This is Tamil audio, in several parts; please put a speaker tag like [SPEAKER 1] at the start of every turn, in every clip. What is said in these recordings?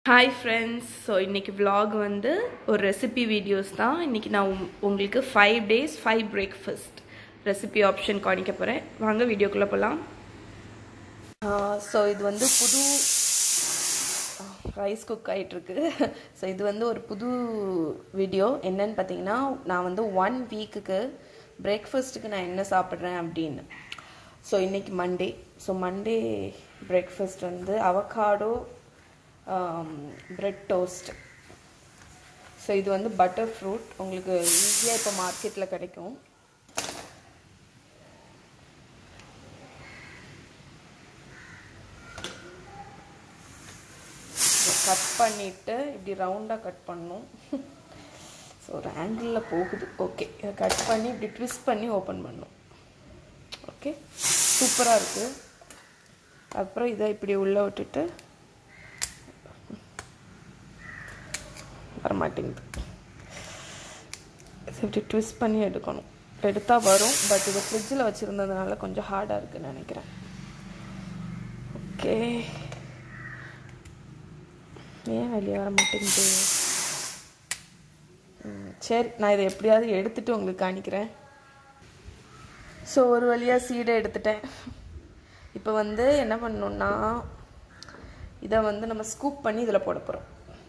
[SPEAKER 1] ஹாய் ஃப்ரெண்ட்ஸ் ஸோ இன்றைக்கி vlog வந்து ஒரு ரெசிபி வீடியோஸ் தான் இன்றைக்கி நான் உங்- உங்களுக்கு five days five breakfast recipe option காணிக்க போகிறேன் வாங்க வீடியோக்குள்ளே போகலாம் ஸோ இது வந்து புது ரைஸ் குக் ஆகிட்டுருக்கு ஸோ இது வந்து ஒரு புது வீடியோ என்னன்னு பார்த்தீங்கன்னா நான் வந்து ஒன் வீக்குக்கு பிரேக்ஃபாஸ்ட்டுக்கு நான் என்ன சாப்பிட்றேன் அப்படின்னு ஸோ இன்றைக்கி மண்டே ஸோ மண்டே பிரேக்ஃபாஸ்ட் வந்து அவகாடோ பிரெட் டோஸ்ட் ஸோ இது வந்து பட்டர் ஃப்ரூட் உங்களுக்கு ஈஸியாக இப்போ மார்க்கெட்டில் கிடைக்கும் கட் பண்ணிவிட்டு இப்படி ரவுண்டாக கட் பண்ணணும் ஸோ ஒரு ஆங்கிளில் போகுது ஓகே இதை கட் பண்ணி இப்படி ட்விஸ்ட் பண்ணி ஓப்பன் பண்ணணும் ஓகே சூப்பராக இருக்குது அப்புறம் இதை இப்படி உள்ளே விட்டுட்டு வரமாட்டேங்குது இதை இப்படி ட்விஸ்ட் பண்ணி எடுக்கணும் எடுத்தால் வரும் பட் இது ஃப்ரிட்ஜில் வச்சுருந்ததுனால கொஞ்சம் ஹார்டாக இருக்குன்னு நினைக்கிறேன் ஓகே ஏன் வெளியே வர மாட்டேங்குது ம், சரி நான் இதை எப்படியாவது எடுத்துட்டு உங்களுக்கு காணிக்கிறேன் ஸோ ஒரு வழியாக சீடை எடுத்துட்டேன் இப்போ வந்து என்ன பண்ணணும்னா இதை வந்து நம்ம ஸ்கூப் பண்ணி இதில் போட போகிறோம்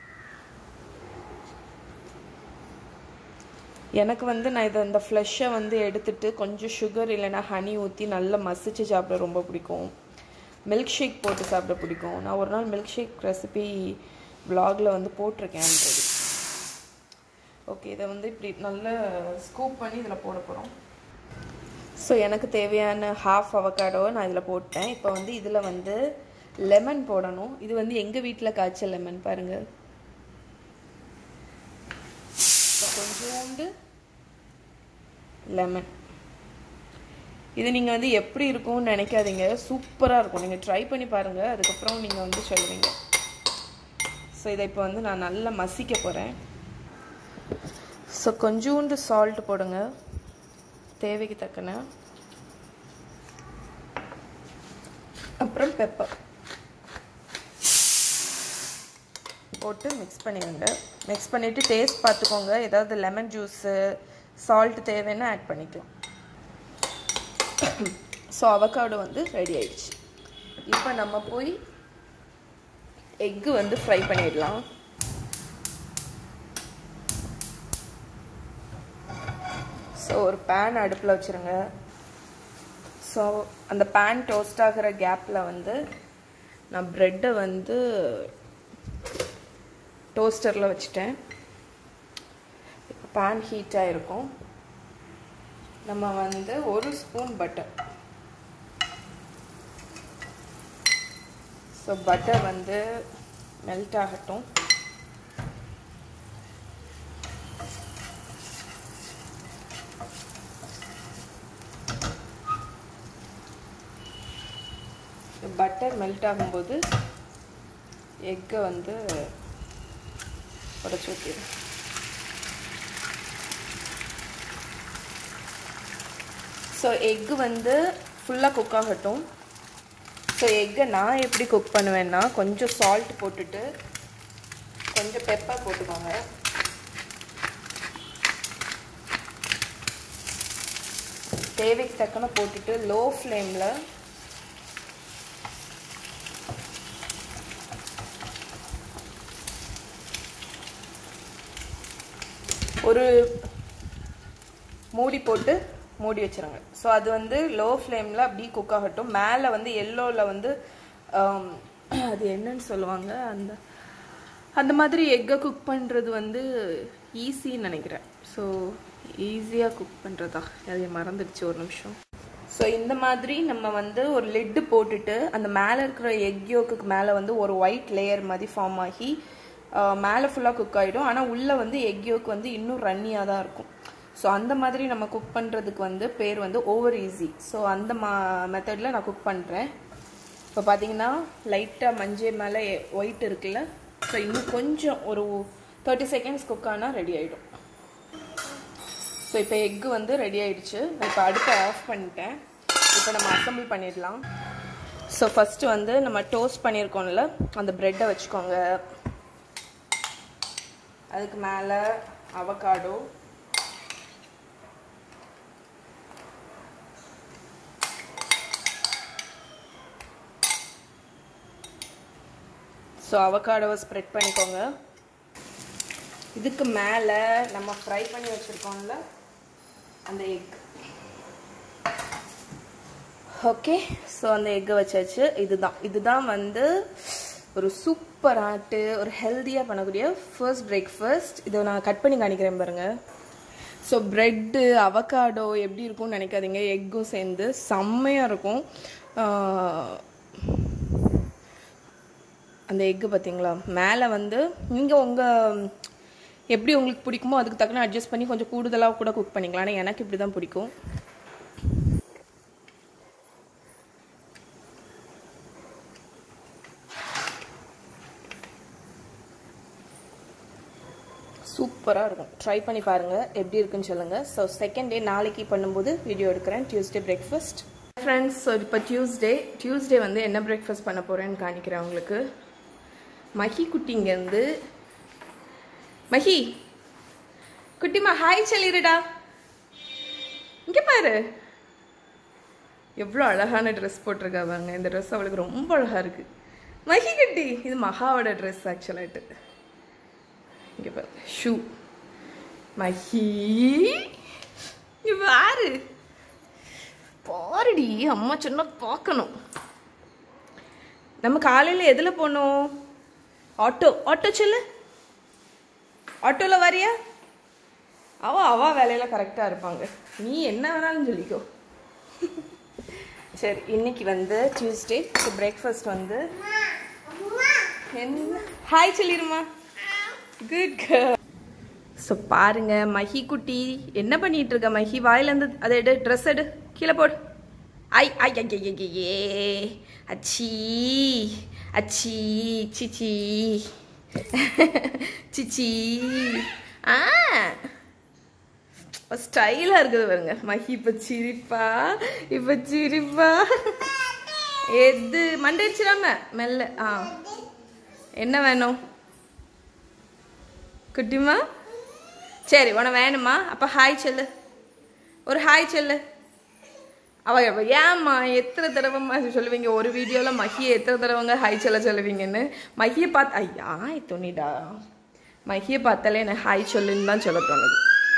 [SPEAKER 1] எனக்கு வந்து நான் இதை இந்த ஃப்ளஷை வந்து எடுத்துட்டு கொஞ்சம் சுகர் இல்லைன்னா ஹனி ஊற்றி நல்லா மசிச்சு சாப்பிட ரொம்ப பிடிக்கும் மில்க் ஷேக் போட்டு சாப்பிட பிடிக்கும் நான் ஒரு நாள் மில்க் ஷேக் ரெசிபி vlogல வந்து போட்டிருக்கேன் ஆல்ரெடி ஓகே இதை வந்து இப்படி நல்லா ஸ்கூப் பண்ணி இதில் போட போகிறோம் ஸோ எனக்கு தேவையான ஹாஃப் அவகாடோவை நான் இதில் போட்டேன் இப்போ வந்து இதில் வந்து லெமன் போடணும் இது வந்து எங்கள் வீட்டில் காய்ச்ச லெமன் பாருங்கள் இப்போ கொஞ்சோண்டு லெமன் இது நீங்கள் வந்து எப்படி இருக்கும்னு நினைக்காதீங்க சூப்பராக இருக்கும் நீங்கள் ட்ரை பண்ணி பாருங்கள் அதுக்கப்புறம் நீங்கள் வந்து சொல்லுவீங்க ஸோ இதை இப்போ வந்து நான் நல்லா மசிக்க போகிறேன் ஸோ கொஞ்சோண்டு சால்ட் போடுங்க தேவைக்கு தக்கன அப்புறம் பெப்பர் போட்டு மிக்ஸ் பண்ணிடுங்க மிக்ஸ் பண்ணிவிட்டு டேஸ்ட் பார்த்துக்கோங்க ஏதாவது லெமன் ஜூஸு சால்ட் தேவைன்னா ஆட் பண்ணிக்கலாம் ஸோ அவக்காடோ வந்து ரெடி ஆயிடுச்சு இப்போ நம்ம போய் எக்கு வந்து ஃப்ரை பண்ணிடலாம் ஸோ ஒரு பேன் அடுப்பில் வச்சுருங்க ஸோ அந்த பேன் டோஸ்ட் ஆகிற கேப்பில் வந்து நான் ப்ரெட்டை வந்து டோஸ்டரில் வச்சுட்டேன் பேன் ஹீட்டாக இருக்கும் நம்ம வந்து ஒரு ஸ்பூன் பட்டர் ஸோ பட்டர் வந்து மெல்ட் ஆகட்டும் பட்டர் மெல்ட் ஆகும்போது எக்கை வந்து உடச்சி ஊற்றிடும் ஸோ எக்கு வந்து ஃபுல்லாக குக் ஆகட்டும் ஸோ எக்கை நான் எப்படி குக் பண்ணுவேன்னா கொஞ்சம் சால்ட் போட்டுட்டு கொஞ்சம் பெப்பர் போட்டுக்கோங்க தேவைக்கு தக்கன போட்டுட்டு லோ ஃப்ளேமில் ஒரு மூடி போட்டு மூடி வச்சிருங்க ஸோ அது வந்து லோ ஃப்ளேமில் அப்படி குக் ஆகட்டும் மேலே வந்து எல்லோவில் வந்து ஆம், அது என்னன்னு சொல்லுவாங்க அந்த அந்த மாதிரி எக்கை குக் பண்ணுறது வந்து ஈஸின்னு நினைக்கிறேன் ஸோ ஈஸியாக குக் பண்ணுறதா அது மறந்துடுச்சு ஒரு நிமிஷம் ஸோ இந்த மாதிரி நம்ம வந்து ஒரு லெட்டு போட்டுட்டு அந்த மேலே இருக்கிற எக் யோக்குக்கு மேலே வந்து ஒரு ஒயிட் லேயர் மாதிரி ஃபார்ம் ஆகி ஆஹ், மேலே ஃபுல்லாக குக் ஆகிடும் ஆனால் உள்ளே வந்து எக் யோக் வந்து இன்னும் ரன்னியாக தான் இருக்கும் ஸோ அந்த மாதிரி நம்ம குக் பண்ணுறதுக்கு வந்து பேர் வந்து ஓவர் ஈஸி ஸோ அந்த மா மெத்தடில் நான் குக் பண்ணுறேன் இப்போ பார்த்தீங்கன்னா லைட்டாக மஞ்சள் மேலே ஒயிட் இருக்குல்ல ஸோ இன்னும் கொஞ்சம் ஒரு தேர்ட்டி செகண்ட்ஸ் குக் ஆனால் ரெடி ஆகிடும் ஸோ இப்போ எக்கு வந்து ரெடி ஆயிடுச்சு நான் இப்போ அடுப்பை ஆஃப் பண்ணிட்டேன் இப்போ நம்ம அசம்பிள் பண்ணிடலாம் ஸோ ஃபஸ்ட்டு வந்து நம்ம டோஸ்ட் பண்ணியிருக்கோம்ல அந்த ப்ரெட்டை வச்சுக்கோங்க அதுக்கு மேலே அவகாடோ ஸோ அவகாடோவை ஸ்ப்ரெட் பண்ணிக்கோங்க இதுக்கு மேலே நம்ம ஃப்ரை பண்ணி வச்சுருக்கோம்ல அந்த எக் ஓகே ஸோ அந்த எக்கை வச்சாச்சு இதுதான் இதுதான் வந்து ஒரு சூப்பர் ஆட்டு ஒரு ஹெல்த்தியாக பண்ணக்கூடிய ஃபர்ஸ்ட் பிரேக்ஃபாஸ்ட் இதை நான் கட் பண்ணி காணிக்கிறேன் பாருங்க ஸோ ப்ரெட்டு அவகாடோ எப்படி இருக்கும்னு நினைக்காதீங்க எக்கும் சேர்ந்து செம்மையாக இருக்கும் ஆஹ், அந்த எக்கு பார்த்தீங்களா மேலே வந்து நீங்கள் உங்கள் எப்படி உங்களுக்கு பிடிக்குமோ அதுக்கு தக்கன அட்ஜஸ்ட் பண்ணி கொஞ்சம் கூடுதலாக கூட குக் பண்ணிக்கலாம் ஆனால் எனக்கு இப்படி தான் பிடிக்கும் சூப்பராக இருக்கும் ட்ரை பண்ணி பாருங்கள் எப்படி இருக்குன்னு சொல்லுங்கள் ஸோ செகண்ட் டே நாளைக்கு பண்ணும்போது வீடியோ எடுக்கிறேன் டியூஸ்டே பிரேக்ஃபாஸ்ட் ஃப்ரெண்ட்ஸ் ஸோ இப்போ டியூஸ்டே டியூஸ்டே வந்து என்ன பிரேக்ஃபாஸ்ட் பண்ண போகிறேன்னு காணிக்கிறேன் உங்களுக்கு மஹி குட்டிங்கேருந்து மஹி குட்டிமா ஹாய் சொல்லிடுடா இங்கே பாரு எவ்வளோ அழகான ட்ரெஸ் போட்டிருக்கா பாருங்க இந்த ட்ரெஸ் அவளுக்கு ரொம்ப அழகாக இருக்குது மஹி குட்டி இது மகாவோட ட்ரெஸ் ஆக்சுவலாகிட்டு இங்கே பாரு ஷூ மஹி இங்க பாரு பாருடி அம்மா சொன்னா பார்க்கணும் நம்ம காலையில் எதில் போனோம் ஆட்டோ ஆட்டோ சொல்லு ஆட்டோவில் வரியா அவ அவ வேலையில கரெக்டாக இருப்பாங்க நீ என்ன வேணாலும் சொல்லிக்கோ சரி இன்னைக்கு வந்து டியூஸ்டே ஸோ பிரேக்ஃபாஸ்ட் வந்து என்ன ஹாய் சொல்லிடுமா குட் கேர்ள் ஸோ பாருங்க மஹி குட்டி என்ன பண்ணிட்டு இருக்க மஹி வாயிலேருந்து அதை எடு ட்ரெஸ் எடு கீழே போடு ஐ ஐ ஐ ஐ, ஐ, ஐ, ஏ அச்சி அச்சி சிச்சி சிச்சி ஆ ஸ்டைலாக இருக்குது பாருங்க மஹி இப்போ சிரிப்பா இப்போ சிரிப்பா எது மண்டடிச்சிடாம மெல்ல ஆ என்ன வேணும் குட்டிமா சரி உனக்கு வேணுமா அப்போ ஹாய் சொல்லு ஒரு ஹாய் சொல்லு அவ அவ ஏம்மா எத்தனை தடவைம்மா சொல்லுவீங்க ஒரு வீடியோவில் மகியை எத்தனை தடவைங்க ஹாய் சொல்ல சொல்லுவீங்கன்னு மகியை பார்த்து ஐயா துணிடா மகியை பார்த்தாலே எனக்கு ஹாய் சொல்லுன்னு தான் சொல்ல தோணுது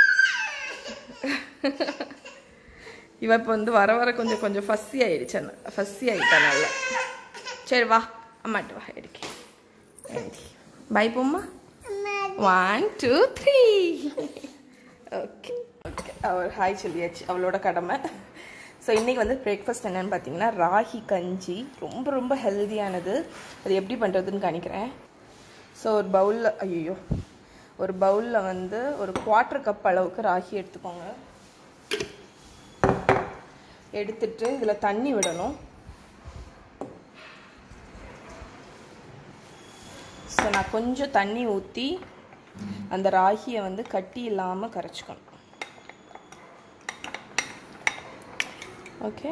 [SPEAKER 1] இவ இப்போ வந்து வர வர கொஞ்சம் கொஞ்சம் ஃபஸ்ஸி ஆயிடுச்சு ஃபஸ்ஸி ஆயிட்டா நல்லா சரி வா அம்மாட்டு வா எடுக்க பை போம்மா one two three okay okay அவர் ஹாய் சொல்லியாச்சு அவளோட கடமை ஸோ இன்றைக்கி வந்து பிரேக்ஃபாஸ்ட் என்னன்னு பார்த்தீங்கன்னா ராகி கஞ்சி ரொம்ப ரொம்ப ஹெல்தியானது அது எப்படி பண்ணுறதுன்னு காணிக்கிறேன் ஸோ ஒரு பவுலில் ஐயோ ஒரு பவுலில் வந்து ஒரு குவார்ட்டர் கப் அளவுக்கு ராகி எடுத்துக்கோங்க எடுத்துட்டு இதில் தண்ணி விடணும் ஸோ நான் கொஞ்சம் தண்ணி ஊற்றி அந்த ராகியை வந்து கட்டி இல்லாமல் கரைச்சிக்கணும் ஓகே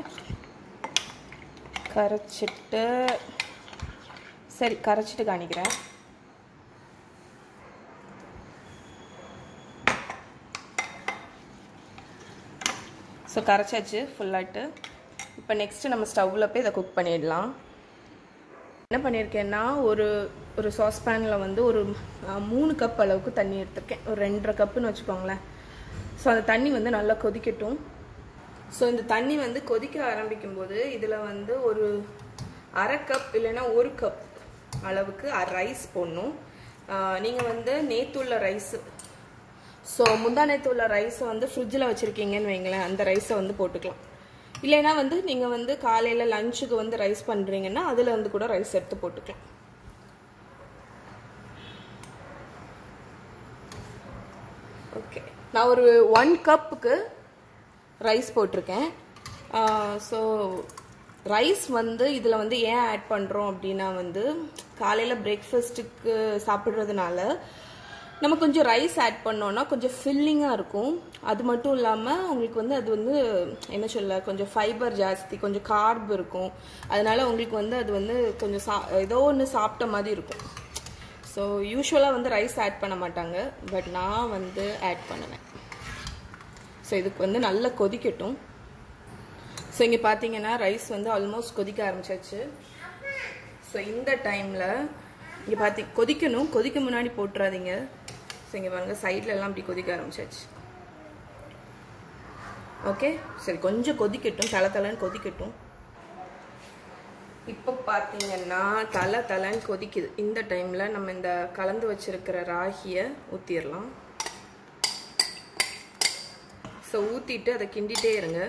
[SPEAKER 1] கரைச்சிட்டு சரி கரைச்சிட்டு காணிக்கிறேன் ஸோ கரைச்சாச்சு ஃபுல்லாட்டு இப்போ நெக்ஸ்ட்டு நம்ம ஸ்டவ்வில் போய் இதை குக் பண்ணிடலாம் என்ன பண்ணியிருக்கேன்னா ஒரு ஒரு சாஸ்பேனில் வந்து ஒரு அஹ், மூணு கப் அளவுக்கு தண்ணி எடுத்திருக்கேன் ஒரு ரெண்டரை கப்புன்னு வச்சுக்கோங்களேன் ஸோ அந்த தண்ணி வந்து நல்லா கொதிக்கட்டும் ஸோ இந்த தண்ணி வந்து கொதிக்க ஆரம்பிக்கும் போது இதில் வந்து ஒரு அரை கப் இல்லைன்னா ஒரு கப் அளவுக்கு ரைஸ் போடணும் நீங்கள் வந்து நேத்துள்ள ரைஸ் ஸோ முந்தா நேத்து உள்ள ரைஸை வந்து ஃப்ரிட்ஜில் வச்சுருக்கீங்கன்னு வைங்களேன் அந்த ரைஸை வந்து போட்டுக்கலாம் இல்லைன்னா வந்து நீங்கள் வந்து காலையில் லஞ்சுக்கு வந்து ரைஸ் பண்ணுறீங்கன்னா அதில் வந்து கூட ரைஸ் எடுத்து போட்டுக்கலாம் ஓகே நான் ஒரு ஒன் கப்புக்கு ரைஸ் போட்டிருக்கேன் ஸோ ரைஸ் வந்து இதில் வந்து ஏன் ஆட் பண்ணுறோம் அப்படின்னா வந்து காலையில் பிரேக்ஃபாஸ்ட்டுக்கு சாப்பிட்றதுனால நம்ம கொஞ்சம் ரைஸ் ஆட் பண்ணோன்னா கொஞ்சம் ஃபில்லிங்காக இருக்கும் அது மட்டும் இல்லாமல் உங்களுக்கு வந்து அது வந்து என்ன சொல்ல கொஞ்சம் ஃபைபர் ஜாஸ்தி கொஞ்சம் கார்ப் இருக்கும் அதனால உங்களுக்கு வந்து அது வந்து கொஞ்சம் சா ஏதோ ஒன்று சாப்பிட்ட மாதிரி இருக்கும் ஸோ யூஸ்வலாக வந்து ரைஸ் ஆட் பண்ண மாட்டாங்க பட் நான் வந்து ஆட் பண்ணுவேன் ஸோ இதுக்கு வந்து நல்லா கொதிக்கட்டும் ஸோ இங்கே பார்த்தீங்கன்னா ரைஸ் வந்து ஆல்மோஸ்ட் கொதிக்க ஆரம்பிச்சாச்சு ஸோ இந்த டைமில் இங்கே பார்த்தி கொதிக்கணும் கொதிக்க முன்னாடி போட்டுறாதீங்க ஸோ இங்கே பாருங்கள் சைடில் எல்லாம் அப்படி கொதிக்க ஆரம்பிச்சாச்சு ஓகே சரி கொஞ்சம் கொதிக்கட்டும் தலை தலைன்னு கொதிக்கட்டும் இப்போ பார்த்தீங்கன்னா தலை தலைன்னு கொதிக்குது இந்த டைமில் நம்ம இந்த கலந்து வச்சிருக்கிற ராகியை ஊற்றிடலாம் ஸோ ஊற்றிட்டு அதை கிண்டிகிட்டே இருங்க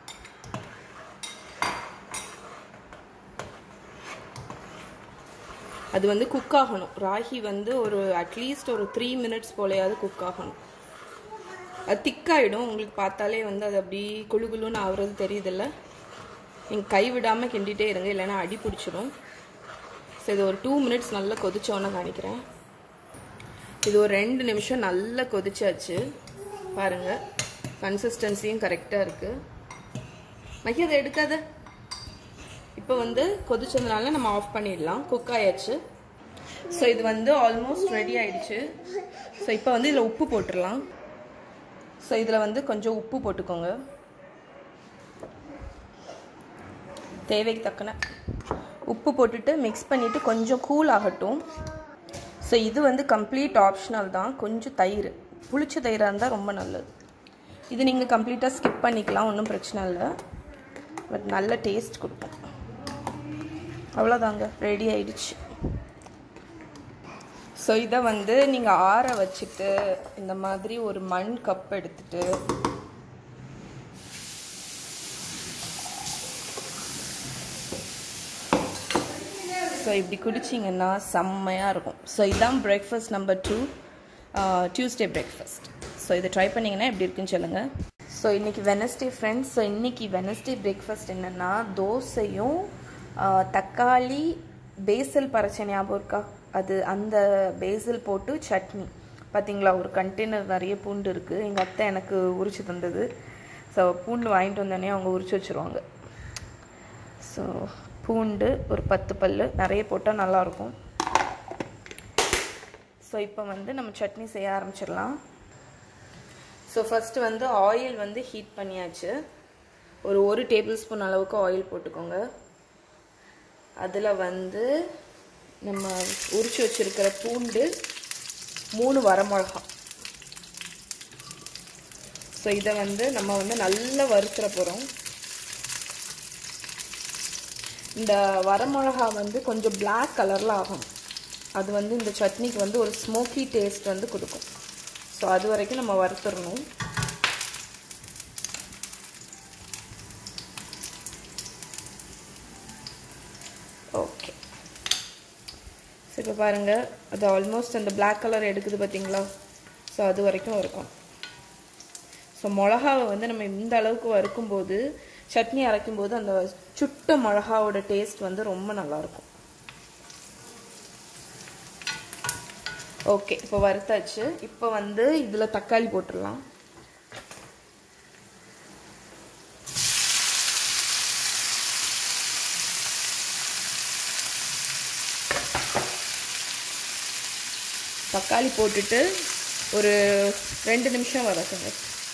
[SPEAKER 1] அது வந்து குக் ஆகணும் ராகி வந்து ஒரு அட்லீஸ்ட் ஒரு த்ரீ மினிட்ஸ் போலையாவது குக் ஆகணும் அது திக்காயிடும் உங்களுக்கு பார்த்தாலே வந்து அது அப்படி குழு குழுன்னு ஆகுறது தெரியுதில்ல நீங்கள் கை விடாமல் கிண்டிகிட்டே இருங்க இல்லைன்னா அடி பிடிச்சிரும் ஸோ இது ஒரு டூ மினிட்ஸ் நல்லா கொதிச்சோன்னு காணிக்கிறேன் இது ஒரு ரெண்டு நிமிஷம் நல்லா கொதிச்சாச்சு பாருங்கள் கன்சிஸ்டன்சியும் கரெக்டாக இருக்குது மகி அதை எடுக்காத இப்போ வந்து கொதிச்சதுனால நம்ம ஆஃப் பண்ணிடலாம் குக் ஆயாச்சு ஸோ இது வந்து ஆல்மோஸ்ட் ரெடி ஆயிடுச்சு ஸோ இப்போ வந்து இதில் உப்பு போட்டுடலாம் ஸோ இதில் வந்து கொஞ்சம் உப்பு போட்டுக்கோங்க தேவைக்கு தக்கன உப்பு போட்டுட்டு மிக்ஸ் பண்ணிவிட்டு கொஞ்சம் கூல் ஆகட்டும் ஸோ இது வந்து கம்ப்ளீட் ஆப்ஷனல் தான் கொஞ்சம் தயிர் புளிச்ச தயிராக இருந்தால் ரொம்ப நல்லது இது நீங்கள் கம்ப்ளீட்டாக ஸ்கிப் பண்ணிக்கலாம் ஒன்றும் பிரச்சனை இல்லை பட் நல்ல டேஸ்ட் கொடுக்கும் அவ்வளோதாங்க ரெடி ஆயிடுச்சு ஸோ இதை வந்து நீங்கள் ஆற வச்சுட்டு இந்த மாதிரி ஒரு மண் கப் எடுத்துட்டு ஸோ இப்படி குடிச்சிங்கன்னா செம்மையாக இருக்கும் ஸோ இதுதான் breakfast number two Tuesday breakfast so இதை ட்ரை பண்ணிங்கன்னா எப்படி இருக்குன்னு சொல்லுங்கள் ஸோ இன்றைக்கி வெனஸ்டே ஃப்ரெண்ட்ஸ் ஸோ இன்றைக்கி வெனஸ்டே பிரேக்ஃபாஸ்ட் என்னென்னா தோசையும் தக்காளி பேசல் பறைச்ச ஞாபகம் இருக்கா அது அந்த பேசல் போட்டு சட்னி பார்த்தீங்களா ஒரு கண்டெய்னர் நிறைய பூண்டு இருக்குது எங்கள் அத்தை எனக்கு உரிச்சு தந்தது ஸோ பூண்டு வாங்கிட்டு வந்தோடனே அவங்க உரிச்சு வச்சுருவாங்க ஸோ பூண்டு ஒரு பத்து பல் நிறைய போட்டால் நல்லாயிருக்கும் ஸோ இப்போ வந்து நம்ம சட்னி செய்ய ஆரம்பிச்சிடலாம் ஸோ ஃபஸ்ட்டு வந்து ஆயில் வந்து ஹீட் பண்ணியாச்சு ஒரு ஒரு டேபிள் ஸ்பூன் அளவுக்கு ஆயில் போட்டுக்கோங்க அதில் வந்து நம்ம உரிச்சு வச்சுருக்கிற பூண்டு மூணு வரமிளகா ஸோ இதை வந்து நம்ம வந்து நல்லா வறுத்துற போகிறோம் இந்த வரமிளகா வந்து கொஞ்சம் பிளாக் கலரில் ஆகும் அது வந்து இந்த சட்னிக்கு வந்து ஒரு ஸ்மோக்கி டேஸ்ட் வந்து கொடுக்கும் ஸோ அது வரைக்கும் நம்ம வறுத்துடணும் ஓகே ஸோ இப்போ பாருங்கள் அது ஆல்மோஸ்ட் அந்த பிளாக் கலர் எடுக்குது பார்த்தீங்களா ஸோ அது வரைக்கும் இருக்கும் ஸோ மிளகாவை வந்து நம்ம இந்த அளவுக்கு வறுக்கும்போது சட்னி அரைக்கும்போது அந்த சுட்ட மிளகாவோட டேஸ்ட் வந்து ரொம்ப நல்லாயிருக்கும் ஓகே இப்போ வறுத்தாச்சு இப்போ வந்து இதில் தக்காளி போட்டுடலாம் தக்காளி போட்டுட்டு ஒரு ரெண்டு நிமிஷம் வதக்குங்க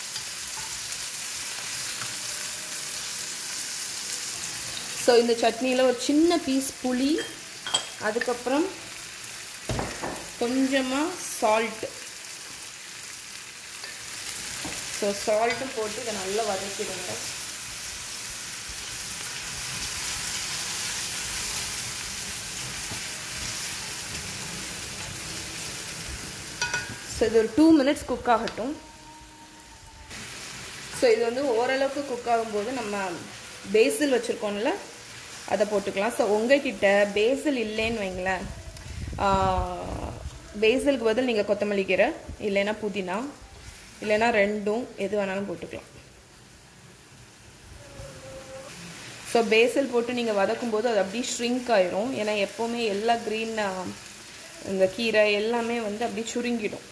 [SPEAKER 1] ஸோ இந்த சட்னியில் ஒரு சின்ன பீஸ் புளி அதுக்கப்புறம் கொஞ்சமாக சால்ட்டு ஸோ சால்ட்டும் போட்டு இதை நல்லா வதக்கிடுங்க ஸோ இது ஒரு டூ மினிட்ஸ் குக் ஆகட்டும் ஸோ இது வந்து ஓரளவுக்கு குக் ஆகும்போது நம்ம பேசில் வச்சுருக்கோம்ல அதை போட்டுக்கலாம் ஸோ உங்ககிட்ட பேசில் இல்லைன்னு வைங்களேன் பேசிலுக்கு பதில் நீங்கள் கொத்தமல்லி கீரை இல்லைன்னா புதினா இல்லைன்னா ரெண்டும் எது வேணாலும் போட்டுக்கலாம் ஸோ பேசல் போட்டு நீங்கள் வதக்கும் போது அது அப்படியே ஷ்ரிங்க் ஆயிரும் ஏன்னா எப்போவுமே எல்லா க்ரீன் இந்த கீரை எல்லாமே வந்து அப்படியே சுருங்கிடும்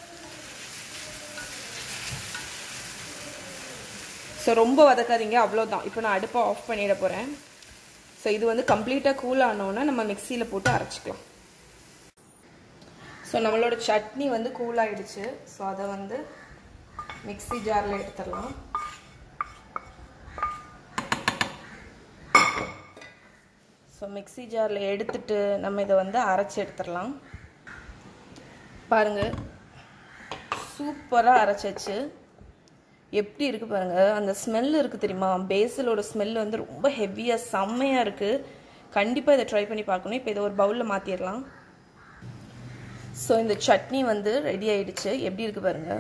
[SPEAKER 1] ஸோ ரொம்ப வதக்காதீங்க அவ்வளோதான் இப்போ நான் அடுப்பை ஆஃப் பண்ணிட போகிறேன் ஸோ இது வந்து கம்ப்ளீட்டாக கூல் ஆனோன்னா நம்ம மிக்சியில் போட்டு அரைச்சிக்கலாம் ஸோ நம்மளோட சட்னி வந்து கூல் ஆயிடுச்சு ஸோ அதை வந்து மிக்ஸி ஜாரில் எடுத்துடலாம் ஸோ மிக்ஸி ஜாரில் எடுத்துட்டு நம்ம இதை வந்து அரைச்சி எடுத்துடலாம் பாருங்க சூப்பராக அரைச்சாச்சு எப்படி இருக்குது பாருங்கள் அந்த ஸ்மெல் இருக்குது தெரியுமா பேசலோட ஸ்மெல் வந்து ரொம்ப ஹெவியாக செம்மையாக இருக்குது கண்டிப்பாக இதை ட்ரை பண்ணி பார்க்கணும் இப்போ இதை ஒரு பவுலில் மாற்றிடலாம் ஸோ இந்த சட்னி வந்து ரெடி ஆயிடுச்சு எப்படி இருக்குது பாருங்கள்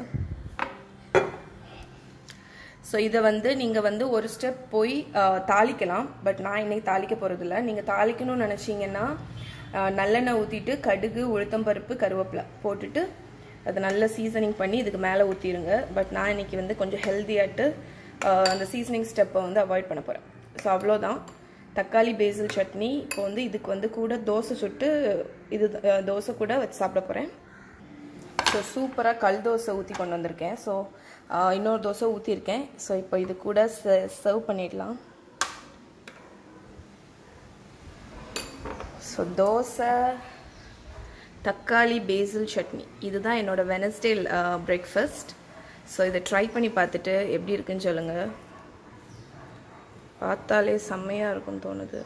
[SPEAKER 1] ஸோ இதை வந்து நீங்கள் வந்து ஒரு ஸ்டெப் போய் தாளிக்கலாம் பட் நான் இன்னைக்கு தாளிக்க போகிறதில்ல நீங்கள் தாளிக்கணும்னு நினச்சிங்கன்னா நல்லெண்ணெய் ஊற்றிட்டு கடுகு உளுத்தம்பருப்பு கருவேப்பிலை போட்டுட்டு அதை நல்லா சீசனிங் பண்ணி இதுக்கு மேலே ஊற்றிடுங்க பட் நான் இன்னைக்கு வந்து கொஞ்சம் ஹெல்த்தியாட்டு அந்த சீசனிங் ஸ்டெப்பை வந்து அவாய்ட் பண்ண போகிறேன் ஸோ அவ்வளோதான் தக்காளி பேசில் சட்னி இப்போ வந்து இதுக்கு வந்து கூட தோசை சுட்டு இது தோசை கூட வச்சு சாப்பிட போகிறேன் ஸோ சூப்பராக கல் தோசை ஊற்றி கொண்டு வந்திருக்கேன் ஸோ இன்னொரு தோசை ஊற்றிருக்கேன் ஸோ இப்போ இது கூட சர்வ் பண்ணிடலாம் ஸோ தோசை தக்காளி பேசில் சட்னி இதுதான் என்னோட வெனஸ்டே பிரேக்ஃபாஸ்ட் ஸோ இதை ட்ரை பண்ணி பார்த்துட்டு எப்படி இருக்குன்னு சொல்லுங்கள் பார்த்தாலே செம்மையாக இருக்கும்னு தோணுது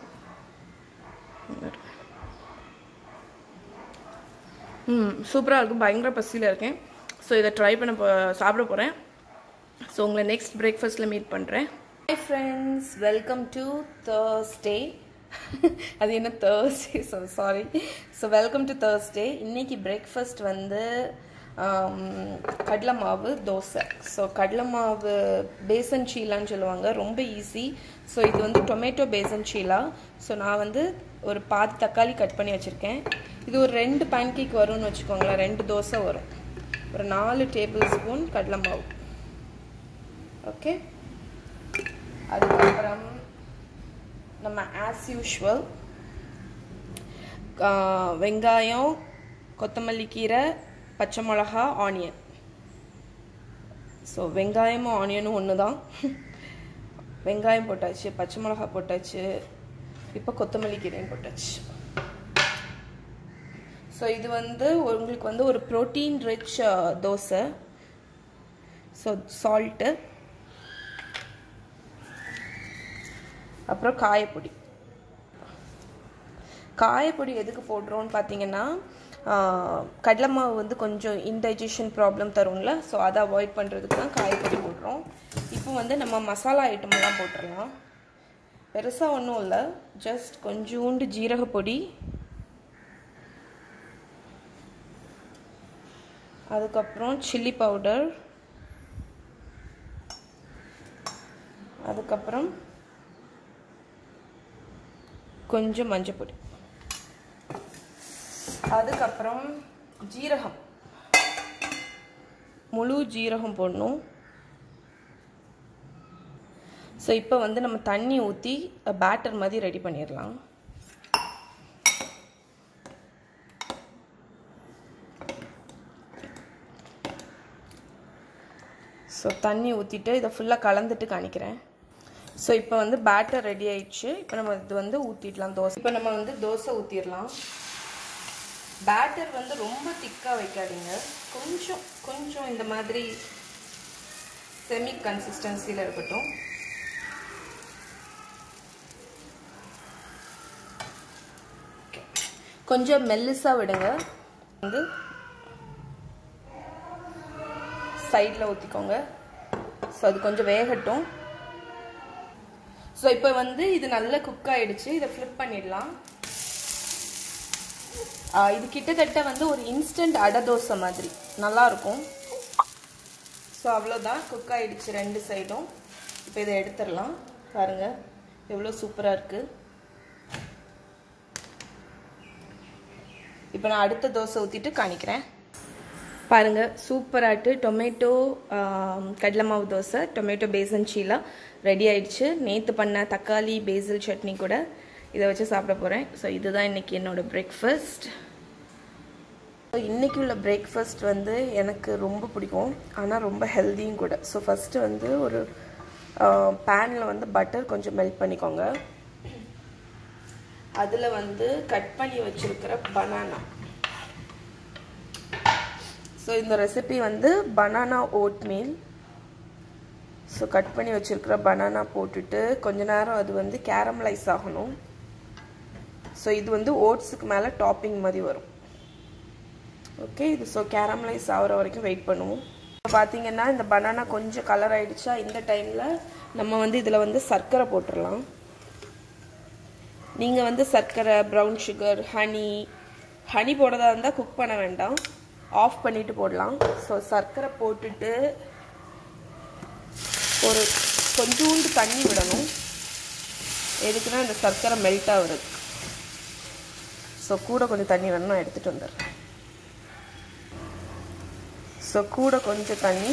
[SPEAKER 1] ம் சூப்பராக இருக்கும் பயங்கர பசியில் இருக்கேன் ஸோ இதை ட்ரை பண்ண போ சாப்பிட போகிறேன் ஸோ உங்களை நெக்ஸ்ட் பிரேக்ஃபாஸ்ட்டில் மீட் பண்ணுறேன் hi friends welcome to Thursday அது என்ன Thursday so sorry so welcome to Thursday இன்னைக்கு பிரேக்ஃபாஸ்ட் வந்து கடலை மாவு தோசை ஸோ கடலை மாவு பேசன் சீலான்னு சொல்லுவாங்க ரொம்ப ஈஸி ஸோ இது வந்து டொமேட்டோ பேசன் சீலா ஸோ நான் வந்து ஒரு பாதி தக்காளி கட் பண்ணி வச்சுருக்கேன் இது ஒரு ரெண்டு பேன் கேக் வரும்னு வச்சுக்கோங்களேன் ரெண்டு தோசை வரும் ஒரு நாலு டேபிள் ஸ்பூன் கடலை மாவு ஓகே அதுக்கப்புறம் நம்ம ஆஸ் யூஷுவல் வெங்காயம் கொத்தமல்லி கீரை பச்சை மிளகா ஆனியன் ஸோ வெங்காயமும் ஆனியனும் ஒன்று தான் வெங்காயம் போட்டாச்சு பச்சை மிளகா போட்டாச்சு இப்போ கொத்தமல்லி கீரையும் போட்டாச்சு ஸோ இது வந்து உங்களுக்கு வந்து ஒரு protein rich dosa so salt அப்புறம் காயப்பொடி காயப்பொடி எதுக்கு போடுறோன்னு பார்த்தீங்கன்னா கடலை மாவு வந்து கொஞ்சம் இன்டைஜஷன் ப்ராப்ளம் தரும்ல ஸோ அதை அவாய்ட் பண்ணுறதுக்கு தான் காயப்பொடி போடுறோம் இப்போ வந்து நம்ம மசாலா ஐட்டமெல்லாம் போட்டுடலாம் பெருசாக ஒன்றும் இல்லை ஜஸ்ட் கொஞ்சோண்டு ஜீரகப்பொடி அதுக்கப்புறம் சில்லி பவுடர் அதுக்கப்புறம் கொஞ்சம் மஞ்சப்பொடி அதுக்கப்புறம் ஜீரகம் முழு ஜீரகம் போடணும் ஸோ இப்போ வந்து நம்ம தண்ணி ஊற்றி பேட்டர் மாதிரி ரெடி பண்ணிடலாம் ஸோ தண்ணி ஊற்றிட்டு இதை ஃபுல்லாக கலந்துட்டு காணிக்கிறேன் ஸோ இப்போ வந்து பேட்டர் ரெடி ஆயிடுச்சு இப்போ நம்ம இது வந்து ஊற்றிடலாம் தோசை இப்போ நம்ம வந்து தோசை ஊற்றிடலாம் பேட்டர் வந்து ரொம்ப திக்காக வைக்காதீங்க கொஞ்சம் கொஞ்சம் இந்த மாதிரி செமி கன்சிஸ்டன்சியில் இருக்கட்டும் கொஞ்சம் மெல்லிஸாக விடுங்க வந்து சைடில் ஊற்றிக்கோங்க ஸோ அது கொஞ்சம் வேகட்டும் ஸோ இப்போ வந்து இது நல்லா குக் ஆயிடுச்சு இதை ஃப்ளிப் பண்ணிடலாம் இது கிட்டத்தட்ட வந்து ஒரு இன்ஸ்டன்ட் அடை தோசை மாதிரி நல்லா இருக்கும் ஸோ அவ்வளோதான் குக் ஆயிடுச்சு ரெண்டு சைடும் இப்போ இதை எடுத்துடலாம் பாருங்க எவ்வளோ சூப்பராக இருக்குது இப்போ நான் அடுத்த தோசை ஊற்றிட்டு காணிக்கிறேன் பாருங்கள் சூப்பராட்டு டொமேட்டோ கடலை மாவு தோசை டொமேட்டோ பேசன் சீலா ரெடி ஆயிடுச்சு நேற்று பண்ண தக்காளி பேசில் சட்னி கூட இதை வச்சு சாப்பிட போகிறேன் ஸோ இதுதான் இன்றைக்கி என்னோடய பிரேக்ஃபாஸ்ட் இன்றைக்கி உள்ள பிரேக்ஃபாஸ்ட் வந்து எனக்கு ரொம்ப பிடிக்கும் ஆனால் ரொம்ப ஹெல்த்தியும் கூட ஸோ ஃபஸ்ட்டு வந்து ஒரு பேனில் வந்து பட்டர் கொஞ்சம் மெல்ட் பண்ணிக்கோங்க அதில் வந்து கட் பண்ணி வச்சுருக்கிற பனானா ஸோ இந்த ரெசிபி வந்து banana oatmeal so cut பண்ணி வச்சுருக்கிற பனானா போட்டுட்டு கொஞ்ச நேரம் அது வந்து கேரமலைஸ் ஆகணும் ஸோ இது வந்து ஓட்ஸுக்கு மேலே டாப்பிங் மாதிரி வரும் ஓகே இது ஸோ கேரமலைஸ் ஆகிற வரைக்கும் வெயிட் பண்ணுவோம் இப்போ பார்த்தீங்கன்னா இந்த பனானா கொஞ்சம் கலர் ஆயிடுச்சா இந்த டைமில் நம்ம வந்து இதில் வந்து சர்க்கரை போட்டுடலாம் நீங்கள் வந்து சர்க்கரை ப்ரௌன் சுகர் ஹனி ஹனி போடுறதா இருந்தால் குக் பண்ண வேண்டாம் ஆஃப் பண்ணிவிட்டு போடலாம் ஸோ சர்க்கரை போட்டுட்டு ஒரு கொஞ்சோண்டு தண்ணி விடணும் எதுக்குன்னா இந்த சர்க்கரை மெல்ட் ஆகுறது ஸோ கூட கொஞ்சம் தண்ணி வேணும் நான் எடுத்துகிட்டு வந்துடுறேன் ஸோ கூட கொஞ்சம் தண்ணி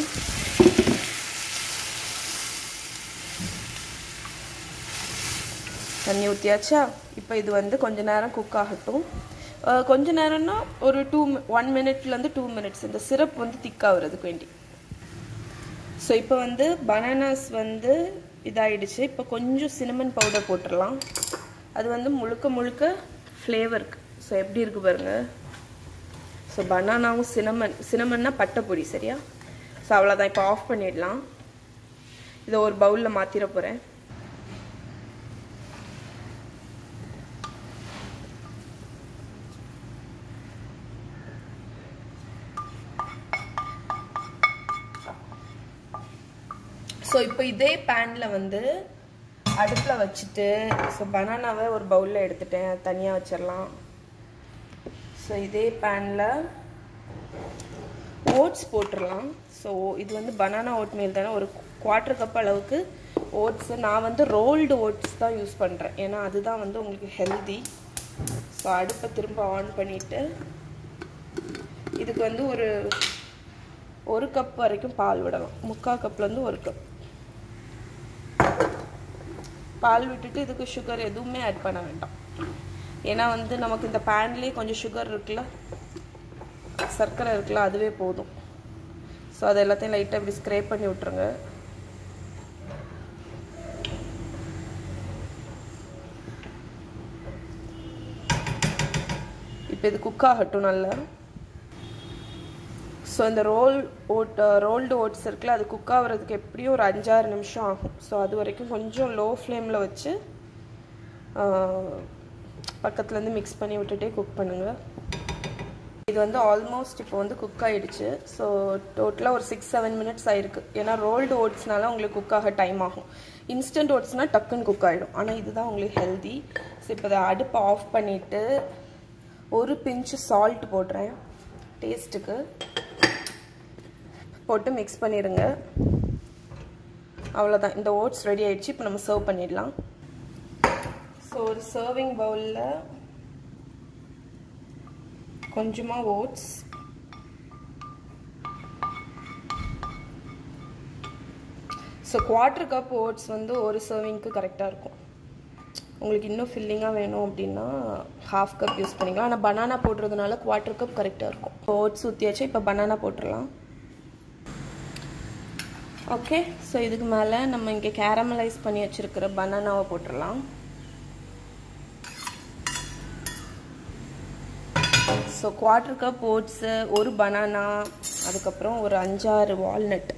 [SPEAKER 1] தண்ணி ஊற்றியாச்சா இப்போ இது வந்து கொஞ்ச நேரம் குக் ஆகட்டும் கொஞ்ச நேரம்னா ஒரு டூ ஒன் மினிட்லேருந்து டூ மினிட்ஸ் இந்த சிரப் வந்து திக்காகிறதுக்கு வேண்டி ஸோ இப்போ வந்து பனானாஸ் வந்து இதாகிடுச்சு இப்போ கொஞ்சம் சினமன் பவுடர் போட்டுடலாம் அது வந்து முழுக்க முழுக்க ஃப்ளேவருக்கு ஸோ எப்படி இருக்குது பாருங்கள் ஸோ பனானாவும் சினமன் சினமன்னா பட்டைப்பொடி சரியா ஸோ அவ்வளோதான் இப்போ ஆஃப் பண்ணிடலாம் இதை ஒரு பவுலில் மாற்றிட போகிறேன் ஸோ இப்போ இதே பேனில் வந்து அடுப்பில் வச்சுட்டு ஸோ பனானாவை ஒரு பவுலில் எடுத்துட்டேன் அது தனியாக வச்சிடலாம் ஸோ இதே பேனில் ஓட்ஸ் போட்டுடலாம் ஸோ இது வந்து பனானா ஓட் மீல் தானே ஒரு குவார்ட்டர் கப் அளவுக்கு ஓட்ஸு நான் வந்து ரோல்டு ஓட்ஸ் தான் யூஸ் பண்ணுறேன் ஏன்னா அதுதான் வந்து உங்களுக்கு ஹெல்தி ஸோ அடுப்பை திரும்ப ஆன் பண்ணிவிட்டு இதுக்கு வந்து ஒரு ஒரு கப் வரைக்கும் பால் விடலாம் முக்கால் கப்லேருந்து ஒரு கப் பால் விட்டுட்டு இதுக்கு சுகர் எதுவுமே ஆட் பண்ண வேண்டாம் ஏன்னா வந்து நமக்கு இந்த பேன்லேயே கொஞ்சம் சுகர் இருக்குல்ல சர்க்கரை இருக்குல்ல அதுவே போதும் ஸோ அது எல்லாத்தையும் லைட்டாக இப்படி ஸ்க்ரேப் பண்ணி விட்ருங்க இப்போ இது குக் ஆகட்டும் நல்லா ஸோ இந்த ரோல் ஓட் ரோல்டு ஓட்ஸ் இருக்குல்ல அது குக் ஆகிறதுக்கு எப்படியும் ஒரு அஞ்சாறு நிமிஷம் ஆகும் ஸோ அது வரைக்கும் கொஞ்சம் லோ ஃப்ளேமில் வச்சு பக்கத்துலேருந்து மிக்ஸ் பண்ணி விட்டுட்டே குக் பண்ணுங்கள் இது வந்து ஆல்மோஸ்ட் இப்போ வந்து குக் ஆகிடுச்சு ஸோ டோட்டலாக ஒரு சிக்ஸ் செவன் மினிட்ஸ் ஆயிருக்கு ஏன்னா ரோல்டு ஓட்ஸ்னால உங்களுக்கு குக் ஆக டைம் ஆகும் இன்ஸ்டன்ட் ஓட்ஸ்னால் டக்குன்னு குக் ஆகிடும் ஆனால் இதுதான் உங்களுக்கு ஹெல்தி ஸோ இப்போ அதை அடுப்பை ஆஃப் பண்ணிவிட்டு ஒரு பிஞ்சு சால்ட் போடுறேன் டேஸ்ட்டுக்கு போட்டு மிக்ஸ் பண்ணிடுங்க அவ்வளோதான் இந்த ஓட்ஸ் ரெடி ஆயிடுச்சு இப்போ நம்ம சர்வ் பண்ணிடலாம் ஸோ ஒரு சர்விங் பவுலில் கொஞ்சமாக oats so quarter cup oats வந்து ஒரு சர்விங்க்கு கரெக்டாக இருக்கும் உங்களுக்கு இன்னும் ஃபில்லிங்காக வேணும் அப்படின்னா ஹாஃப் கப் யூஸ் பண்ணிக்கலாம் ஆனால் பனானா போடுறதுனால குவார்ட்டர் கப் கரெக்டாக இருக்கும் ஓட்ஸ் ஊற்றியாச்சு இப்போ பனானா போட்டுடலாம் ஓகே ஸோ இதுக்கு மேலே நம்ம இங்கே கேரமலைஸ் பண்ணி வச்சுருக்கிற பனானாவை போட்டுடலாம் ஸோ குவார்ட்டர் கப் ஓட்ஸு ஒரு பனானா அதுக்கப்புறம் ஒரு அஞ்சாறு வால்நட்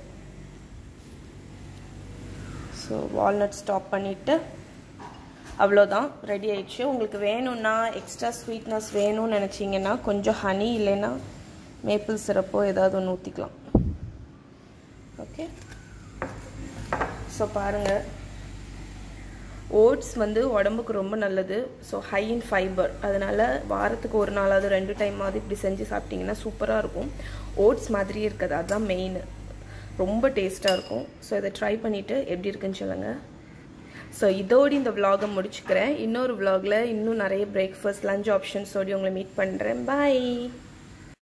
[SPEAKER 1] ஸோ வால்நட் ஸ்டாப் பண்ணிவிட்டு அவ்வளோதான் ரெடி ஆயிடுச்சு உங்களுக்கு வேணும்னா எக்ஸ்ட்ரா ஸ்வீட்னஸ் வேணும்னு நினச்சிங்கன்னா கொஞ்சம் ஹனி இல்லைன்னா மேப்பிள் சிரப்போ ஏதாவது ஒன்று ஊற்றிக்கலாம் ஓகே ஸோ பாருங்கள் ஓட்ஸ் வந்து உடம்புக்கு ரொம்ப நல்லது ஸோ ஹை இன் ஃபைபர் அதனால் வாரத்துக்கு ஒரு நாளாவது ரெண்டு டைமாவது இப்படி செஞ்சு சாப்பிட்டிங்கன்னா சூப்பராக இருக்கும் ஓட்ஸ் மாதிரியே இருக்காது அதுதான் மெயின் ரொம்ப டேஸ்ட்டாக இருக்கும் ஸோ இதை ட்ரை பண்ணிவிட்டு எப்படி இருக்குன்னு சொல்லுங்கள் ஸோ இதோடு இந்த விலாகை முடிச்சுக்கிறேன் இன்னொரு விலாகில் இன்னும் நிறைய பிரேக்ஃபாஸ்ட் லஞ்ச் ஆப்ஷன்ஸோடு உங்களை மீட் பண்ணுறேன் பாய்